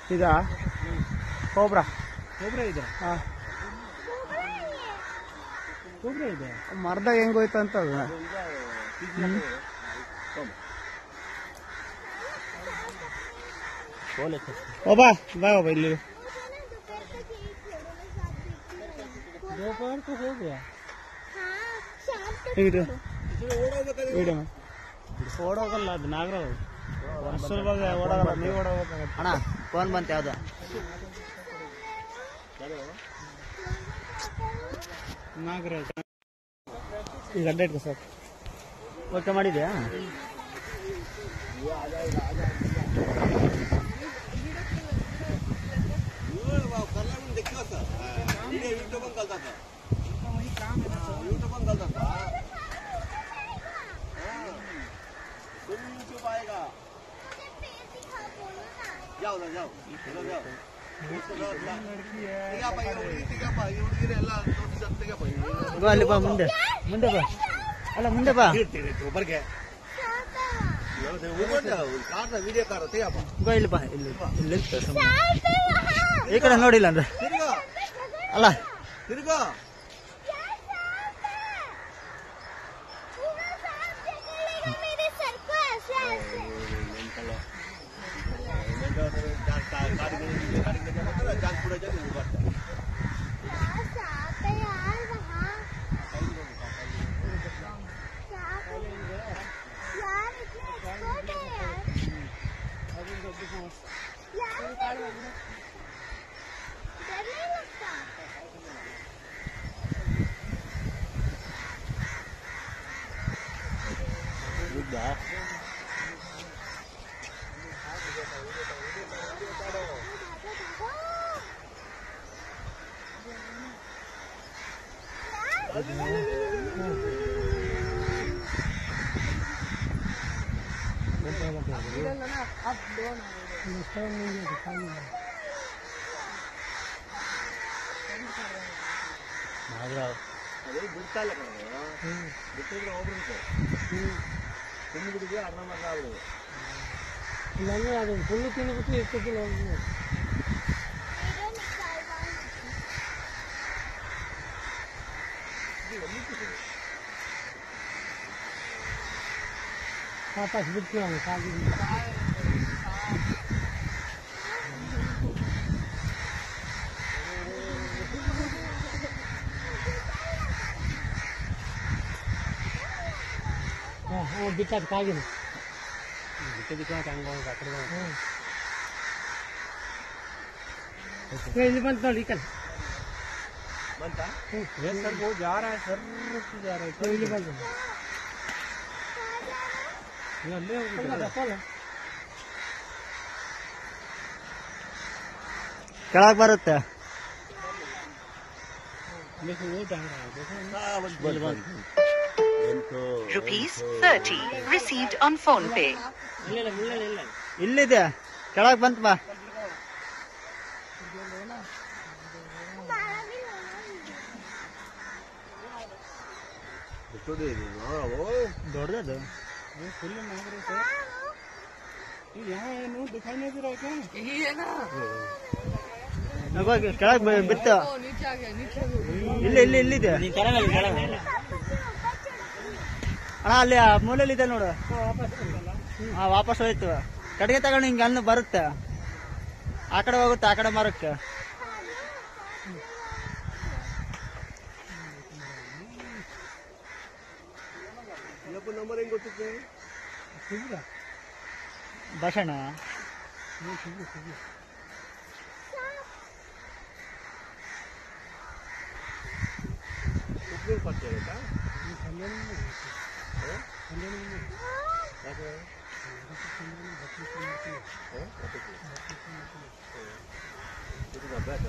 ಇದಾ cobra cobra ಇದೆ ಹಾಂ ಕೋಬ್ರಾ ಇದೆ ಮರದಾಗ ಹೆಂಗೋಯ್ತು ಅಂತ ಅದು ಓ ಬಾ ಬಾ ಬಾ ಇಲ್ಲಿ दोपहर को हो गया ಇದು ವಿಡಿಯೋ ಓಡೋಗಲ್ಲ ಅದು ನಾಗರಾವ್ ವರ್ಷದೊಳಗೆ ಓಡೋಗಲ್ಲ ನೀವು ಓಡೋಗ್ಬೇಕಾಗತ್ತೆ ಅಣ್ಣ ಫೋನ್ ಬಂತು ಯಾವ್ದು ನಾಗರಾಜ್ ಈಗ ಅಡ್ಡ ಇಟ್ಕೊ ಸರ್ ಓಕೆ ಮಾಡಿದ್ಯಾ ಗೋ ಅಲ್ಲಿ ಬಾ ಮುಂದೆ ಮುಂದೆ ಬಾ ಅಲ್ಲ ಮುಂದೆ ಬಾ ಗೋ ಇಲ್ಲಿ ಬಾ ಇಲ್ಲಿ ಇಲ್ಲಿ ಇರ್ತೆ ಸುಮ್ನೆ. ಈ ಕಡೆ ನೋಡಿಲ್ಲ ಅಂದ್ರೆ ಅಲ್ಲ ತಿರ್ಗಾ मेरे सर को ऐसे ऐसे यार सांप है यार वहाँ सांप है। यार इतने एक्सपर्ट है यार यार डर नहीं लगता ನಾಗರಾವ್ ಬಿಡ್ತಾ ಇಲ್ಲ ಬಿಟ್ಟಿದ್ರೆ ಹೋಗ್ಬಿಡುತ್ತೆ ತಿಂದು ಬಿಟ್ಟಿದ್ರೆ ಅರ್ಧ ಮರ್ಧ ಆಗ್ಬಿಡುದು ಇಲ್ಲಾಂದ್ರೆ ಅದು ಫುಲ್ಲು ತಿಂದ್ಬಿಟ್ಟು ಇಷ್ಟಕ್ಕಿಲ್ಲ वीडियो निकालवा ವಾಪಸ್ ಬಿಟ್ಟು ಅವನು ಕಾಲಿ ಬಿಟ್ಟಾದ ಕಾಗಿನ ಬಿಟ್ಟು ಬಿಟ್ಟು ಹಂಗ ಆ ಕಡೆ ಇಲ್ಲಿ ಬಂತು ನೋಡಿ ಈ ಕಡೆ ಬಂತ सर वो जा रहा है सर जा रहा है ಇಲ್ಲಿ ಬಂತು ಅಲ್ಲೇ ಹೋಗ್ಬಿಟ್ಟು ಕೆಳಗೆ ಬರುತ್ತೆ देखो वो जा रहा है देखो ಬಂತು ಬಂತು Rupees 30 received on phone pay. ಇಲ್ಲ ಇಲ್ಲ ಇಲ್ಲ ಇಲ್ಲ ಇಲ್ಲಿದೆ ಕೆಳಗೆ ಬಂತು ಬಾ ಎಷ್ಟೊಂದು ಇದೆ ಓ ದೊಡ್ಡದು वो फुल मांग रहे सर ये यहाँ है नो दिखाई नहीं दे रहा क्या ಹೋಗಿ ಕೆಳಗೆ ಬಿತ್ತು ಇಲ್ಲಿ ಇಲ್ಲಿ ಇಲ್ಲಿದೆ ಅಣ್ಣ ಅಲ್ಲಿ ಆ ಮೂಲೆಯಲ್ಲಿ ಇದೆ ನೋಡು ಹಾ ವಾಪಸ್ ಹೋಯ್ತು ಕಡೆಗೆ ತಗೊಂಡು ಹಿಂಗೆ ಅನ್ನ ಬರುತ್ತೆ ಆ ಕಡೆ ಹೋಗುತ್ತೆ ಆ ಕಡೆ ಮರಕ್ಕೆ ಇವತ್ತು ನಂಬರ್ ಹೆಂಗ್ ಗೊತ್ತಿತ್ತು ಭಾಷಣ ಸುಪ್ರೀಂ ಪತ್ತೆ ಆಯ್ತಾ ಇದು ಅಭ್ಯಾಸ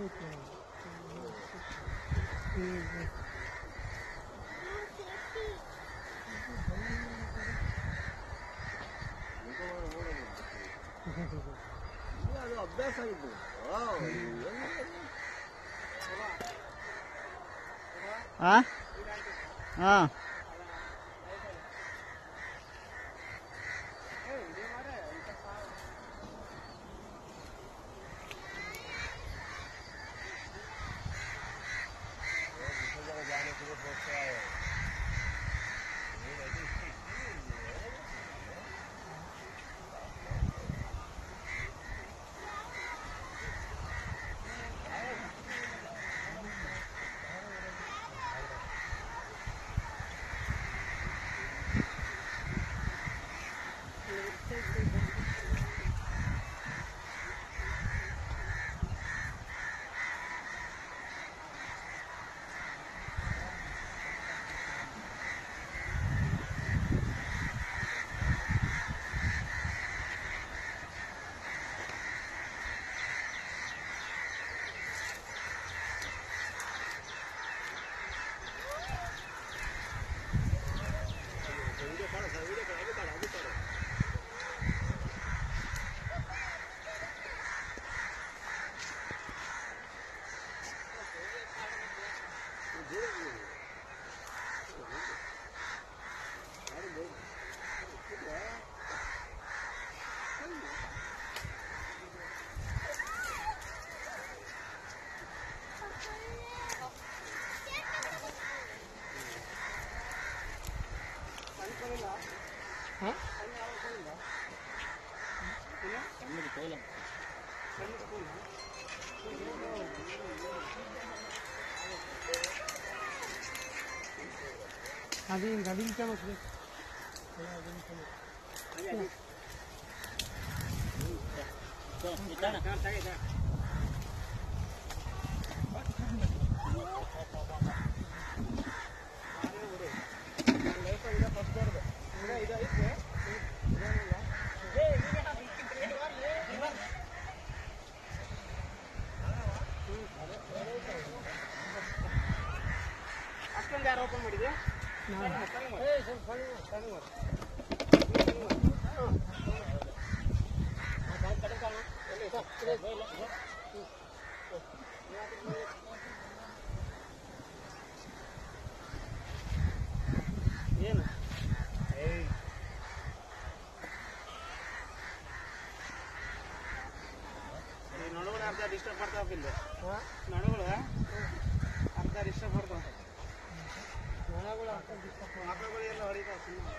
ಅದು ಅಭ್ಯಾಸ ಆಗಿತ್ತು ಹಾ ಹಾ ಅದು ಹಿಂಗೆ ಅದು ಹಿಂಗೆ ಮತ್ತೆ ಅಷ್ಟೊಂದು ಯಾರು ಓಪನ್ ಮಾಡಿದ್ಯಾ ಏನು ಈ ನಡುಗಳು ಅರ್ಧ ಡಿಸ್ಟರ್ಬ್ ಮಾಡ್ತಾವ ಇಲ್ಲಿ ನಡುಗಳು ಅರ್ಧ ಡಿಸ್ಟರ್ಬ್ ಮಾಡ್ತಾವ ಮಕ್ಕಳುಗಳು ಎಲ್ಲ ಹೊಡಿತಾವ ಸುಮ್ಮನೆ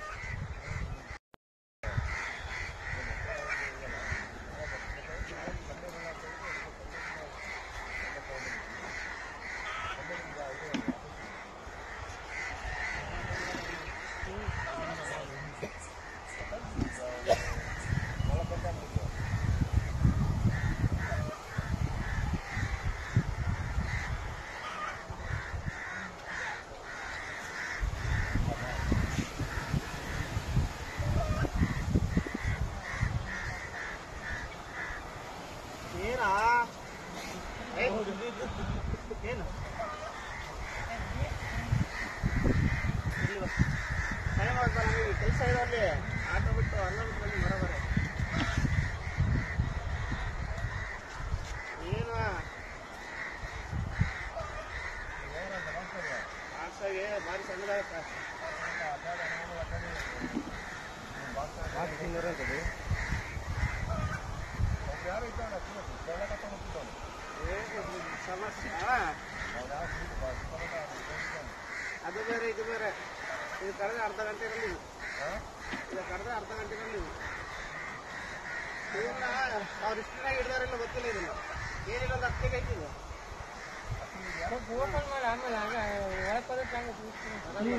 ಏನಾ ಏ, ಏನು ಇಲ್ಲಿ ಬಾ. ಟೈಮ್ ಆಗ್ತಾ ನಮಗೆ ಕೆಲಸ ಇದೆ ಅಲ್ಲಿ ಆಟೋ ಬಿಟ್ಟು ಅಲ್ಲ ಬಿಟ್ಟು ಬನ್ನಿ ಬರೋಬರೆ ಏನು ಆಡ್ಸಾಗೆ ಭಾರಿ ಸಣ್ಣದಾಗತ್ತ ಸಮಸ್ಯೆ ಆ? ಅದು ಬೇರೆ ಇದು ಬೇರೆ ಇದು ಕರೆದ ಅರ್ಧ ಗಂಟೆನಲ್ಲಿ ಇದು ಕರೆದ ಅರ್ಧ ಗಂಟೆನಲ್ಲಿ ಇವನ್ನ ಅವ್ರು ಇಷ್ಟನಾಗಿ ಹಿಡ್ದಾರೆಲ್ಲ ಗೊತ್ತಿಲ್ಲ ಇದನ್ನ ಏನಿಲ್ಲ ಒಂದು ಹತ್ತು ಕೈ ಇದು ಓಪನ್ ಮಾಡಿ ಆಮೇಲೆ ಆಗ ಒಳಗೆ ಬರೋಕ್ಕೆ ಹಂಗೆ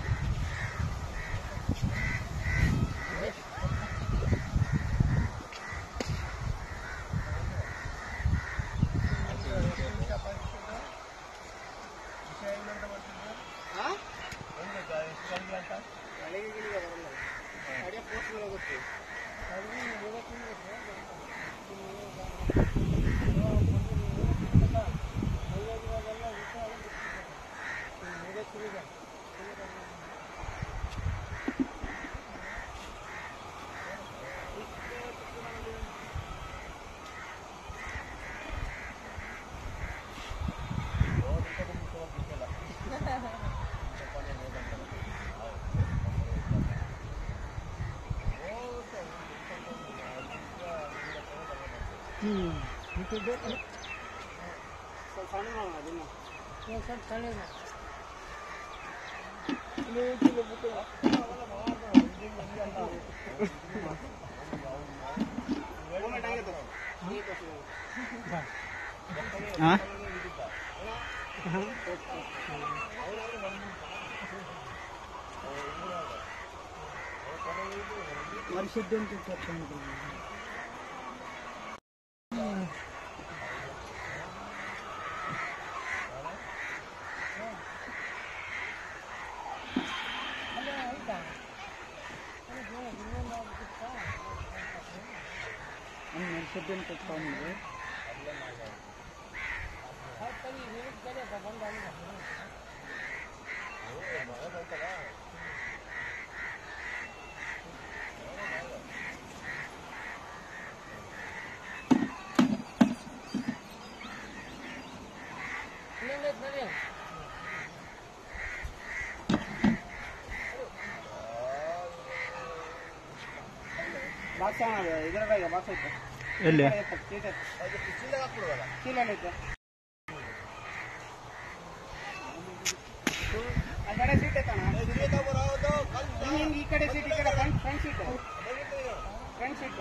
ಹಾ? ಗಳಿಗೆ ಗಿಳಿಗೆ ಬರಲ್ಲ ಅಡಿಯ ಪೋಸ್ಟ್ ಮೇಲೆ ಹೋಗುತ್ತೆ ಅದು ಸ್ವಲ್ಪ ಸಣ್ಣ ಮಾಡೋಣ ಅದನ್ನ ಸ್ವಲ್ಪ ಸಣ್ಣ ಹಾ ಬಾಕ್ಸ್ ಇದ್ರಾಗ ಬಾಕ್ಸ್ ಐತೆ ಎಲ್ಲಿ ಚೀಲ ಚೀಲ ಐತೆ ಆ ಕಡೆ ಸೀಟ್ ಐತಣ್ಣ ಹಿಂಗ್ ಹಿಂಗ್ ಈ ಕಡೆ ಸೀಟ್ ಈ ಕಡೆ front front seat front seat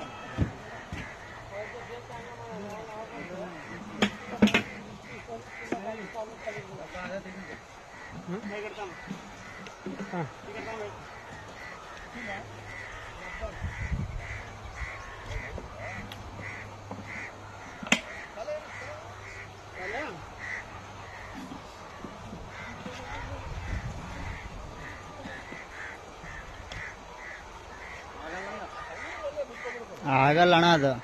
ಆಗಲ್ಲ ಅಣ್ಣ ಅದು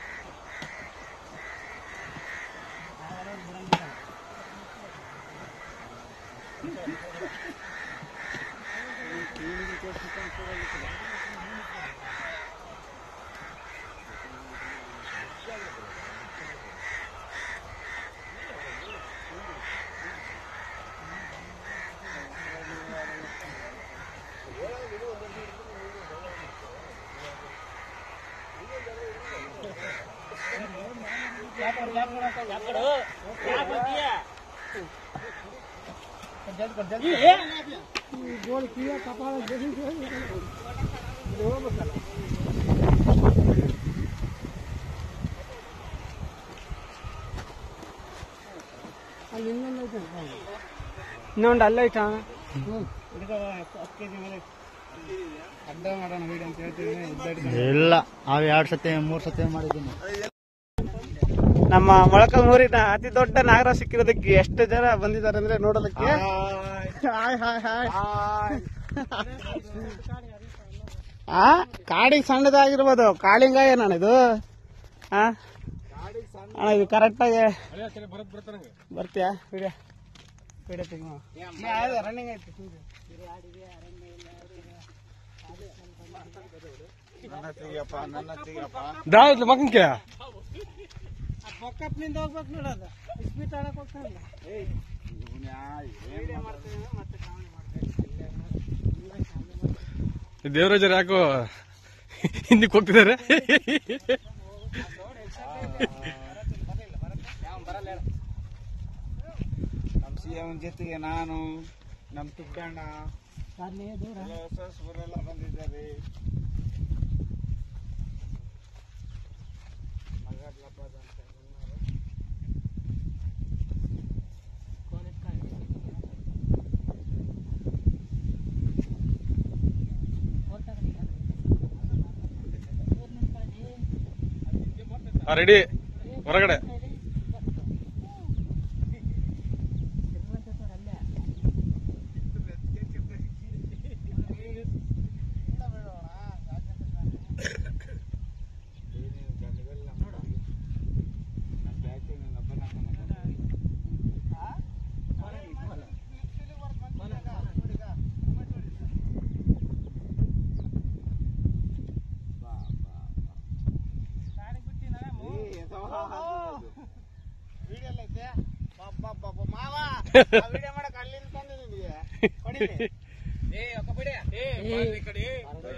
ಇನ್ನೊಂದು ಅಲ್ಲ ಐತಾ ಹಿಡ್ಕೋ ಹತ್ತು ಕೆ ಜಿ ಮೇಲೆ ಅಡ್ಡ ಮಾಡೋಣ ವೀಡಿಯೋ ಅಂತ ಹೇಳ್ತೀನಿ ಇದ್ದ ಇಲ್ಲ ಅವ್ ಎರಡ್ ಸತಿ ಮೂರ್ ಸತಿ ಮಾಡಿದ್ದೀನಿ ನಮ್ಮ ಮೊಳಕಲ್ಮೂರಿನ ಅತಿ ದೊಡ್ಡ ನಾಗರ ಸಿಕ್ಕಿರೋದಕ್ಕೆ ಎಷ್ಟು ಜನ ಬಂದಿದ್ದಾರೆ ಅಂದ್ರೆ ನೋಡೋದಕ್ಕೆ ಹಾಯ್ ಹಾಯ್ ಹಾಯ್ ಆ ಕಾಡಿಗೆ ಸಣ್ಣದಾಗಿರ್ಬೋದು ಕಾಳಿಂಗ ಏನಣ್ಣ ಇದು ಆ ಅಣ್ಣ ಇದು ಕರೆಕ್ಟಾಗಿ ಬರ್ತೀಯಾ ವಿಡಿಯೋ ವಿಡಿಯೋ ತೆಗಿ ರನ್ನಿಂಗ್ ಐತಿ ದಾವತ್ ಮಕ್ಕಂಕೆ ಪಕ್ಕಪ್ನಿಂದ ಹೋಗ್ಬೇಕು ನೋಡೋದು ಇಸ್ಪೀಟ್ ಆಡಕ್ ಹೋಗ್ತಾನಲ್ಲ ಮತ್ತೆ ಕಾಮೆಡಿ ಮಾಡ್ತಾರೆ ದೇವರಾಜರು ಯಾಕೋ ಹಿಂದಕ್ಕೆ ಹೋಗ್ತಿದ್ದಾರೆ ನಮ್ಮ ಸಿ ಎಂ ಜೊತೆಗೆ ನಾನು ನಮ್ಮ ತುಪ್ಪಣ್ಣ ಹೊಸವರೆಲ್ಲ ಬಂದಿದ್ದಾರೆ ರೆಡಿ ಹೊರಗಡೆ ಮಾವ ವಿಡಿಯೋ ಮಾಡಕ್ ಅಲ್ಲಿಂದ ತಂದೆ ನಿನಗೆ ಹೊಡಿಲಿ.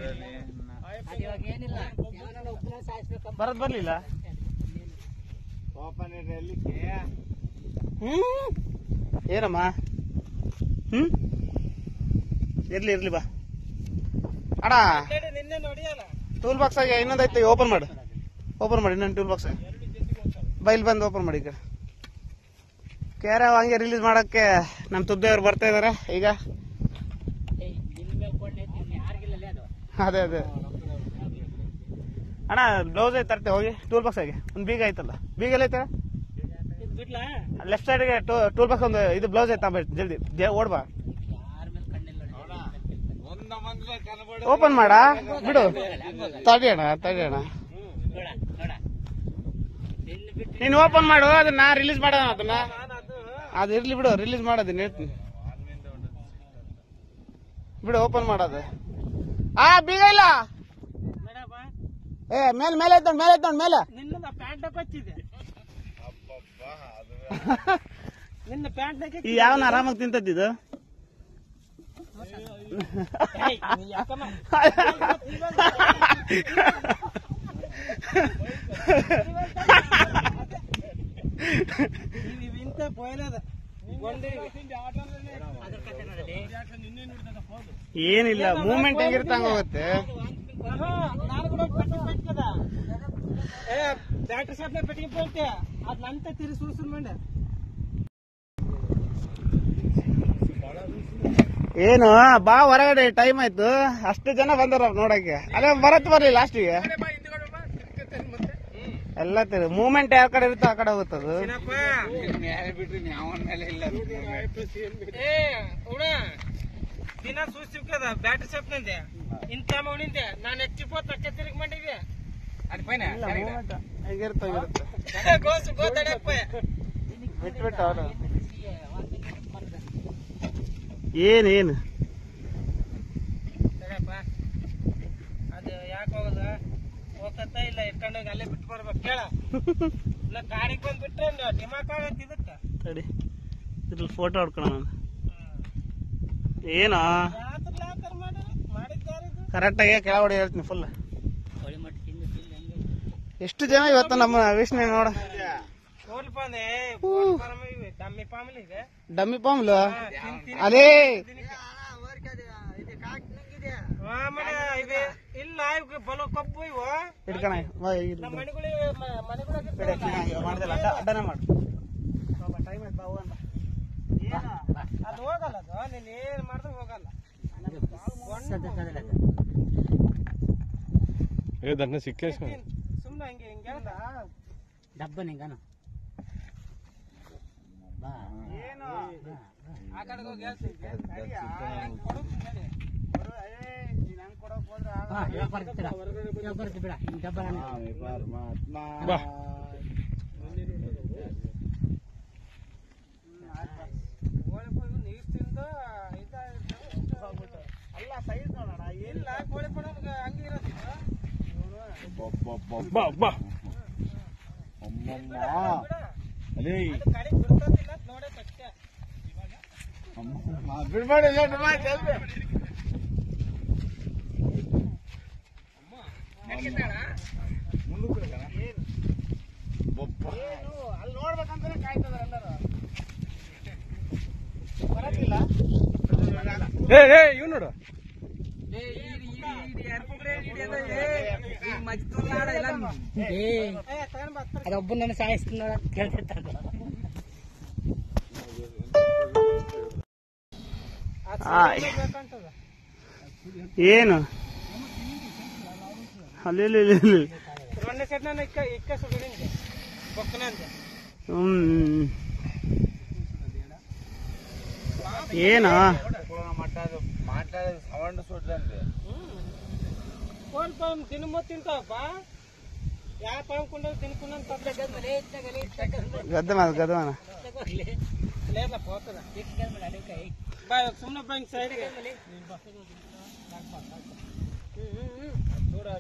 ಬರದ್ ಬರ್ಲಿಲ್ಲ ಓಪನ್ ಇರಲಿಕ್ಕೆ ಹ್ಮ್ ಏನಮ್ಮ ಹ್ಮ್ ಇರ್ಲಿ ಇರ್ಲಿ ಬಾ ಅಣ್ಣ ನಿನ್ನೆ ನೋಡಿಯಲ್ಲ ಟೂಲ್ ಬಾಕ್ಸ್ ಆಗಿ ಇನ್ನೊಂದು ಐತೆ ಓಪನ್ ಮಾಡು ಓಪನ್ ಮಾಡಿ ಇನ್ನೊಂದು ಟೂಲ್ ಬಾಕ್ಸ್ ಬೈಲ್ ಬಂದು ಓಪನ್ ಮಾಡಿ ಈಗ ಕ್ಯಾರ ಹಂಗೆ ರಿಲೀಸ್ ಮಾಡಕ್ಕೆ ನಮ್ಮ ತುಬ್ದೇವ್ರು ಬರ್ತಾ ಇದಾರೆ ಈಗ ಅದೇ ಅದೇ ಅಣ್ಣ ಬ್ಲೌಸ್ ಐತೆ ತರ್ತೆ ಹೋಗಿ ಟೂಲ್ ಬಾಕ್ಸ್ ಆಗಿ ಒಂದು ಬೀಗ ಐತಲ್ಲ ಬೀಗ ಎಲ್ಲ ಐತೆ ಲೆಫ್ಟ್ ಸೈಡ್ಗೆ ಟೂಲ್ ಬಾಕ್ಸ್ ಒಂದು ಇದು ಬ್ಲೌಸ್ ಐತಾ ಬೈ ಜಲ್ದಿ ಜ- ಓಡ್ಬಾ ಒಂದ ಮಂದ್ರೆ ಕನಬಡ ಓಪನ್ ಮಾಡ ಬಿಡು ತಡಿ ಅಣ್ಣ ತಡಿ ಅಣ್ಣ ನೀನು ಓಪನ್ ಮಾಡು ಅದನ್ನ ರಿಲೀಸ್ ಮಾಡೋಣ ಅದನ್ನ ಅದು ಇರ್ಲಿ ಬಿಡು ರಿಲೀಸ್ ಮಾಡೋದನ್ನ ಹೇಳ್ತೀನಿ ಬಿಡು ಓಪನ್ ಮಾಡೋದು ಆ ಬೀಗ ಇಲ್ಲ ಏ ಮೇಲೆ ಮೇಲೆ ಐತೋಣ ಮೇಲೆ ಐತೋಣ ಮೇಲೆ ನಿನ್ನ ಪ್ಯಾಂಟ್ ಬಚ್ಚಿದೆ ನಿನ್ನ ಪ್ಯಾಂಟ್ ಈ ಯಾವನ ಆರಾಮಾಗಿ ತಿಂತದ್ದು ಇಂತ ಪೋಯ್ಲದ ಏನಿಲ್ಲ ಮೂಮೆಂಟ್ ಹೆಂಗಿರ್ತಂಗ ಹೋಗುತ್ತೆ ನಾನು ಕೂಡ ಪಟ್ಟಿ ಪಟ್ಟದ ಏ ಬ್ಯಾಟ್ರಿ ಶಾಪ್ನ ಪೆಟ್ಟಿಗೆ ಪೋಯ್ತೆ ಅದ್ ನಂತ ತಿರಿ ಸುರು ಸುರು ಮಂಡೆ ಏನು ಬಾ ಹೊರಗಡೆ ಟೈಮ್ ಆಯ್ತು ಅಷ್ಟು ಜನ ಬಂದಾರ ನೋಡಕ್ಕೆ ಅದೇ ಬರತ್ ಬರ್ಲಿ ಲಾಸ್ಟಿಗೆ ಎಲ್ಲ ತಿರು ಮೂಮೆಂಟ್ ಯಾವ ಕಡೆ ಇರುತ್ತೋ ಆ ಕಡೆ ಹೋಗುತ್ತದು ಮೇಲೆ ಬಿಟ್ರಿ ಯಾವನ ಮೇಲೆ ಇಲ್ಲ ಏ ಉಣ ದಿನ ಸೂಚಿಕದ ಬ್ಯಾಟ್ರಿ ಶಾಪ್ ನಂದೆ ಇಂತ ಮೌನಿಂದೆ ನಾನು ಎಚ್ಚಿಪೋ ತಕ್ಕ ತಿರುಗಿ ಮಾಡಿದೆ ಅದು ಪೈನ ಹೆಂಗಿರುತ್ತೋ ಇರುತ್ತೆ ಗೋಸು ಗೋತಡಪ್ಪ ಬಿಟ್ಬಿಟ್ಟು ಅವನು ಏನ್ ಏನು ತಡಪ್ಪ ಅದು ಯಾಕೆ ಹೋಗಲ್ಲ ಹೋಗತ್ತ ಇಲ್ಲ ಇಟ್ಕೊಂಡೋಗಿ ಅಲ್ಲೇ ಬಿಟ್ಟು ಬರ್ಬೇಕು ಕೇಳ ಇಲ್ಲ ಕಾಡಿಗೆ ಬಂದು ಬಿಟ್ರೆ ಡಿಮಾಕ್ ಆಗತ್ತೆ ಇದಕ್ಕೆ ತಡಿ ಇದ್ರಲ್ಲಿ ಫೋಟೋ ಹೊಡ್ಕೊಳ ನಾನು ಏನೋ ಯಾತ್ರ ಯಾತರ ಮಾಡಿ ಮಾಡಿದ್ದಾರೆ ಇದು ಕರೆಕ್ಟಾಗಿ ಕೆಳಗಡೆ ಹೇಳ್ತೀನಿ ಫುಲ್ ಎಷ್ಟು ಜನ ಇವತ್ತು ನಮ್ಮ ವಿಷ್ಣು ನೋಡ ಕೋಲ್ ಪಾನೆ ಇವೆ ದಮ್ಮಿ ಪಾಮಲ್ ಇದೆ ಡಮ್ಮಿ ಪಾಮ್ಲು ಅದೇ ಆಮೇಲೆ ಇವೆ ಇಲ್ಲ ಇವ್ ಬಲೋ ಕಬ್ಬು ಇವು ಇಟ್ಕಣ ನಮ್ಮ ಮನೆಗಳಿಗೆ ಮನೆಗಳಿಗೆ ಮಾಡಿದಲ್ಲ ಅಡ್ಡ ಅಡ್ಡನೇ ಮಾಡು ಟೈಮ್ ಆಯ್ತು ಬಾ ಹೋಗೋಣ ಬಾ. ಅದು ಹೋಗಲ್ಲ ಅದು ನೀನ್ ಏನ್ ಮಾಡಿದ್ರು ಹೋಗಲ್ಲ ಏದನ್ನ ಸಿಕ್ಕೇಶ ಸುಮ್ನೆ ಹಂಗೆ ಹಿಂಗೆ ಹೇಳ್ದ ಏನು ಆ ಕಡೆಗೆ ಹೋಗಿ ಹೇಳ್ತೀನಿ ತಡಿಯಾ? ಕೊಡು, ಏ, ನೀನ್ ಹಂಗ್ ಕೊಡೋಕ್ ಹೋದ್ರೆ ಆಗಲ್ಲ. ಬಾ ಕೋಳಿ ಪೊಯ್ದು ನೀರ್ ತಿಂದು ಇದಾಗಿರ್ತವೆ. ಅಲ್ಲ ಸೈಜ್ ನೋಡೋಣ ಇಲ್ಲ ಕೋಳಿ ಪಡ ಹಂಗೆ ಇರೋದು ಬಾ ಬಾ ಬಿಡ. ಅಲೇ ಅದು ಕಡೆಗೆ ಬಿಡ್ತದಿಲ್ಲ ಅಂತ ನೋಡಕ್ ಅಷ್ಟೇ ಬಿಡ್ಬೇಡಿ ಜಲ್ದಿ ಏನು ಅಲ್ಲಿ ನೋಡ್ಬೇಕಂತಾನೆ ಕಾಯ್ತದಾರೆ ಎಲ್ಲರೂ ಬರಕ್ಕಿಲ್ಲ ಏ ಏ ಇವ್ ನೋಡು ಏ ತಗೊಂಡ್ ಬಾ, ಹತ್ರ. ಅದೊಬ್ಬನ ಸಾಯಿಸ್ತೀನಿ ಕೇಳ್ತಿರ್ತಾರೆ ಅದ್ ಆಯ್. ಸರಿ ಬೇಕಂತದ. ಏನು ಅಲ್ಲಿ ಇಲ್ಲಿ ಇಲ್ಲಿ ಇಲ್ಲಿ. ಒಂದೇ ಸೆಟ್ ನಾನು ಇಕ್ಕ ಇಕ್ಕ ಸುಡಿಂದೆ ಬೊಕ್ಕನಂತೆ ಹ್ಮ್ ಏನು ಮಾట్లాడు మాట్లాడేది సౌండ్ చూడండి కోడి పాము తినుమో తింటావప్ప యా పాము కుండా తినుకున్నాను తప్ప ಗದ್ದೆ ಮಾಡ ಗದ್ದೆ ಮಾಡ లేదా పోతుందా బాయ్ ఒక సుಮ್ಮನೆ బాయ్ సైడ్ చూడ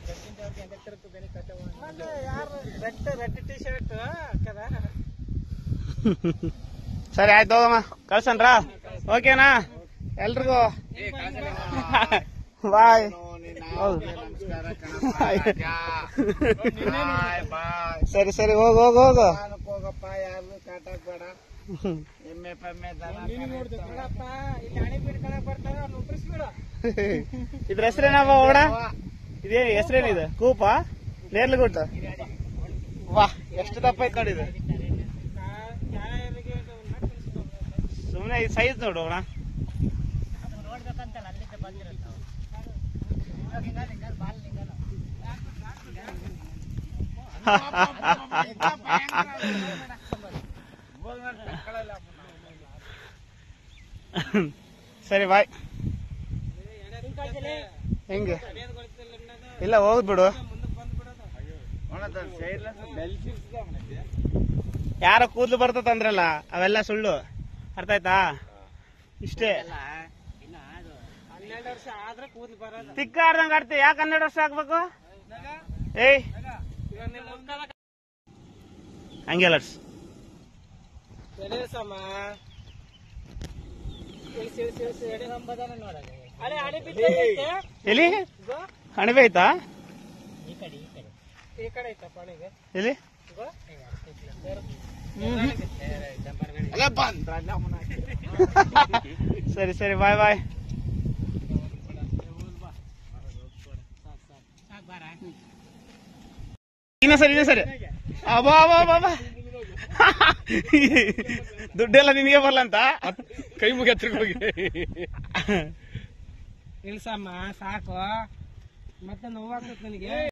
ಯಾರು ರೆಡ್ ರೆಡ್ ಟಿ ಶರ್ಟ್ కదా ಸರಿ ಆಯ್ತು ಹೋಗಮ್ಮ ಕಳ್ಸನ್ರ ಓಕೆನಾ ಎಲ್ರಿಗೂ ಬಾಯ್ ಹೌದು ನಮಸ್ಕಾರ ಸರಿ ಸರಿ ಹೋಗು ಹೋಗು ಹೋಗು ಹೋಗಪ್ಪ ಯಾರು ಕಾಟಕ್ ಬೇಡ ಎಮ್ಮೆ ಪಮ್ಮೆ ದನ ಇದ್ರ ಹೆಸರೇನವ ಓಡ ಇದೇನು ಹೆಸರೇನಿದೆ ಕೂಪ ನೇರ್ಲಗುಟ್ಟ ವಾ ಎಷ್ಟು ದಪ್ಪ ಐತ್ ನೋಡಿ ಇದು ಸುಮ್ಮನೆ ಈ ಸೈಜ್ ನೋಡು ಅಣ್ಣ ನೋಡ್ಬೇಕಂತಲ್ಲ ಅಲ್ಲಿಂದ ಬಂದಿರೋದು ಸರಿ ಬಾಯ್ ಹೆಂಗೆ ಇಲ್ಲ ಹೋಗ್ದ್ ಬಿಡು ಯಾರ ಕೂದಲು ಬರ್ತದ ಅಂದ್ರಲ್ಲ ಅವೆಲ್ಲ ಸುಳ್ಳು ಅರ್ಥ ಆಯ್ತಾ ಇಷ್ಟೇ ಇನ್ನು ಅದು ಹನ್ನೆರಡು ವರ್ಷ ಆದ್ರೆ ಕೂದಲು ಬರೋದು ತಿಕ್ಕ ಆಡ್ದಂಗ ಆಡ್ತಿ ಯಾಕೆ ಹನ್ನೆರಡು ವರ್ಷ ಆಗ್ಬೇಕು ಏಯ್ ಹಂಗೆ ಲಟ್ಸ್ ಎಳೆಸಮ್ಮ ಇಳಿಸಿ ಇಳಿಸಿ ಇಳಿಸಿ ಎಳೆ ಕಂಬದನ್ನ ನೋಡೋದು ಅರೆ ಹಣೆ ಬಿದ್ದೈತೆ ಎಲ್ಲಿ ಅಣಬೆ ಐತಾ ಈ ಕಡೆ ಈ ಕಡೆ ಈ ಕಡೆ ಐತಪ್ಪ ಹಣೆಗೆ ಎಲ್ಲಿ ಸರಿ ಸರಿ ಬಾಯ್ ಬಾಯ್ ಸಾಕು ಬಾರ ಇನ್ನ ಸರಿ ಇನ್ನ ಸರಿ ಅಬಾ ಅಬಾ ಅಬಾ, ಅಬಾ ದುಡ್ಡೆಲ್ಲ ನಿನಗೆ ಬರ್ಲಂತ ಕೈ ಮುಗಿ ಹೋಗಿ ಇಳ್ಸಮ್ಮ ಸಾಕು ಮತ್ತೆ ನೋವಾಗ್ತದೆ ನನಗೆ